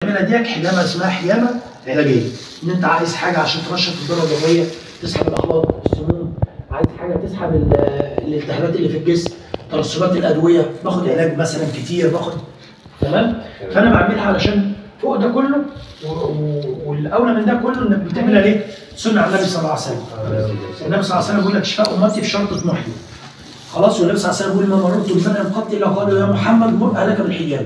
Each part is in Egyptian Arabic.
بنعملها ديك حجامه اسمها حجامه علاجيه ان انت عايز حاجه عشان تنشط الدوره الدمويه تسحب الاحماض السموم عايز حاجه تسحب ال- الالتهابات اللي في الجسم ترسبات الادويه باخد علاج مثلا كتير باخد تمام فانا بعملها علشان فوق ده كله و- و- والاولى من ده كله انك بتعملها ليه؟ سنه على النبي صلى الله عليه وسلم النبي صلى الله عليه وسلم بيقول لك شفاء امتي في شرطه محيي خلاص والنبي صلى الله عليه وسلم بيقول ما مررت بمن قط الا قالوا يا محمد مر اهلك بالحجامه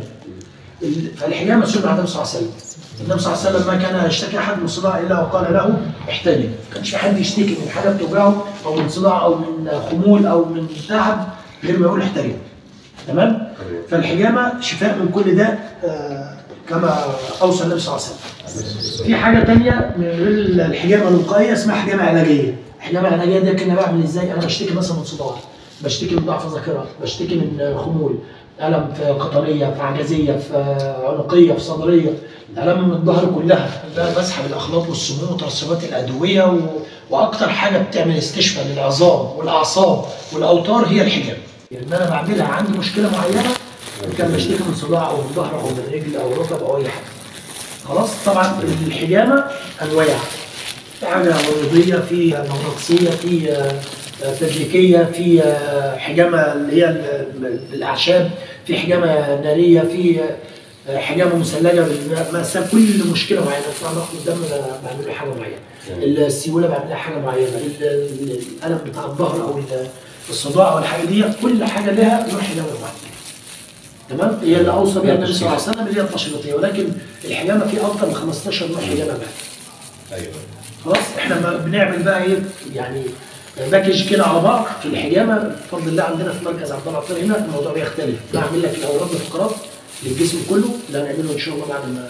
ال- فالحجامه سنه على النبي صلى الله عليه وسلم النبي صلى الله عليه وسلم ما كان يشتكي احد من صداع الا وقال له احتجم ما كانش في حد يشتكي من حاجه بتوجعه او من صداع او من خمول او من تعب غير ما يقول احتجم تمام فالحجامه شفاء من كل ده آه، كما اوصى النبي صلى الله عليه وسلم في حاجه تانية من غير الحجامه الوقائيه اسمها حجامه علاجيه الحجامه العلاجيه دي كنا بعمل ازاي انا بشتكي مثلا من صداع بشتكي من ضعف ذاكره بشتكي من خمول الم في قطنيه في عجزيه في عنقيه في صدريه الم من الظهر كلها ده بسحب الاخلاط والسموم وترسبات الادويه و... واكتر حاجه بتعمل استشفاء للعظام والاعصاب والاوتار هي الحجامه ان انا بعملها عندي مشكله معينه كان بشتكي من صداع او من ظهر او من رجل او ركب او اي حاجه خلاص طبعا الحجامه انواع في حاجه مريضيه في مغناطيسيه في آه، آه، تدليكيه في آه، حجامه اللي هي ال- الاعشاب في حجامه ناريه في آه، حجامه مثلجه بالمأساة كل مشكله معينه طبعا ضغط الدم أنا بعمل له حاجه معينه السيوله بعمل لها حاجه معينه ال- ال- الالم بتاع الظهر او ال- الصداع او الحاجه دي كل حاجه لها نوع حجامه معين تمام هي اللي اوصى بها النبي صلى الله عليه وسلم اللي هي التشريطيه ولكن الحجامه في اكثر من 15 نوع حجامه بقى ايوه خلاص احنا ما بنعمل بقى ايه يعني باكج كده على بعض في الحجامه بفضل الله عندنا في مركز عبد الله عطيه هنا الموضوع بيختلف بعمل لك الاوراد والفقرات للجسم كله اللي هنعمله ان شاء الله بعد ما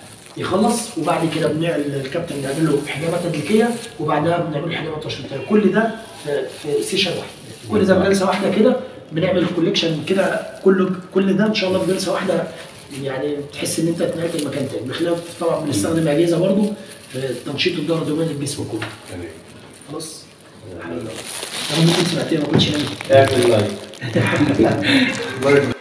يخلص وبعد كده بنعمل الكابتن بنعمل له حجامات تدليكيه وبعدها بنعمل له حجامات تشريطيه كل ده في, في سيشن واحد كل ده بجلسه واحده كده بنعمل كوليكشن كده كله كل ده ان شاء الله بجلسه واحده يعني تحس ان انت اتنقلت لمكان تاني بخلاف طبعا بنستخدم اجهزه برضه في تنشيط الدوره الدمويه للجسم كله تمام خلاص انا ممكن سمعتين ما كنتش نايم اعمل لايك